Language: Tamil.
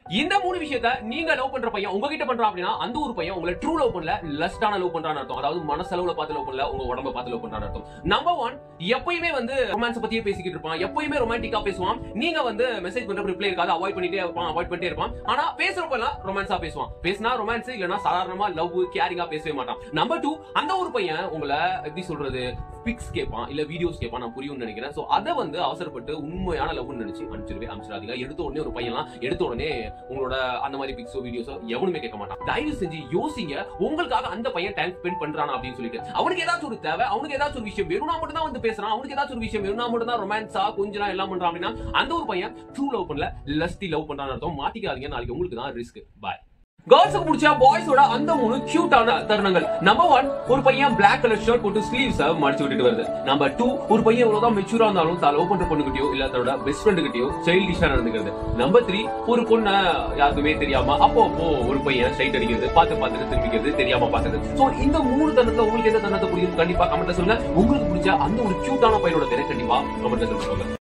இந்த மூணு விஷயத்த நீங்க லவ் பண்ற பையன் உங்ககிட்ட பண்றான் அப்படின்னா அந்த ஒரு பையன் உங்களை ட்ரூ லவ் பண்ணல லஸ்டான லவ் பண்றான்னு அர்த்தம் அதாவது மனசளவுல பார்த்து லவ் பண்ணல உங்க உடம்ப பார்த்து லவ் பண்றான்னு அர்த்தம் நம்பர் ஒன் எப்பயுமே வந்து ரொமான்ஸ் பத்தியே பேசிக்கிட்டு இருப்பான் எப்பயுமே ரொமான்டிக்கா பேசுவான் நீங்க வந்து மெசேஜ் பண்ற ரிப்ளை இருக்காது அவாய்ட் பண்ணிட்டே இருப்பான் அவாய்ட் பண்ணிட்டே இருப்பான் ஆனா பேசுறப்ப எல்லாம் ரொமான்ஸா பேசுவான் பேசினா ரொமான்ஸ் இல்லனா சாதாரணமா லவ் கேரிங்கா பேசவே மாட்டான் நம்பர் டூ அந்த ஒரு பையன் உங்களை எப்படி சொல்றது பிக்ஸ் கேட்பான் இல்ல வீடியோஸ் கேட்பான் நான் புரியும்னு நினைக்கிறேன் சோ அதை வந்து அவசரப்பட்டு உண்மையான லவ்னு நினைச்சு அனுப்பிச்சிருவே அனுப்பிச்சிடாதீங்க எடுத்த உடனே ஒரு பையன்லாம் எடுத்த உடனே உங்களோட அந்த மாதிரி பிக்ஸோ வீடியோஸோ எவனுமே கேட்க மாட்டான் தயவு செஞ்சு யோசிங்க உங்களுக்காக அந்த பையன் டைம் ஸ்பெண்ட் பண்றானா அப்படின்னு சொல்லிட்டு அவனுக்கு ஏதாச்சும் ஒரு தேவை அவனுக்கு ஏதாச்சும் ஒரு விஷயம் வேணும்னா மட்டும் தான் வந்து பேசுறான் அவனுக்கு ஏதாச்சும் ஒரு விஷயம் வேணும்னா மட்டும் தான் ரொமான்ஸா கொஞ்சம் எல்லாம் பண்றான் அப்படின்னா அந்த ஒரு பையன் ட்ரூ லவ் பண்ணல லஸ்டி லவ் பண்றான்னு அர்த்தம் மாட்டிக்காதீங்க நாளைக்கு உங்களுக்கு தான் ரிஸ்க் பாய் கேர்ள்ஸுக்கு பிடிச்ச பாய்ஸோட அந்த மூணு கியூட்டான தருணங்கள் நம்பர் ஒன் ஒரு பையன் பிளாக் கலர் ஷர்ட் போட்டு ஸ்லீவ்ஸ் மடிச்சு விட்டுட்டு வருது நம்பர் டூ ஒரு பையன் எவ்வளவுதான் மெச்சூரா இருந்தாலும் தான் லவ் பண்ற பொண்ணுகிட்டயோ இல்ல தன்னோட பெஸ்ட் ஃப்ரெண்டு கிட்டயோ சைல்டிஷா நடந்துக்கிறது நம்பர் த்ரீ ஒரு பொண்ண யாருக்குமே தெரியாம அப்போ அப்போ ஒரு பையன் ஸ்ட்ரைட் அடிக்கிறது பார்த்து பார்த்துட்டு திரும்பிக்கிறது தெரியாம பார்த்தது சோ இந்த மூணு தருணத்துல உங்களுக்கு எந்த தருணத்தை பிடிக்கும் கண்டிப்பா கமெண்ட்ல சொல்லுங்க உங்களுக்கு பிடிச்ச அந்த ஒரு கியூட்டான பையனோட பேரை கண்டிப்பா கமெண்ட்ல சொல்லுங்க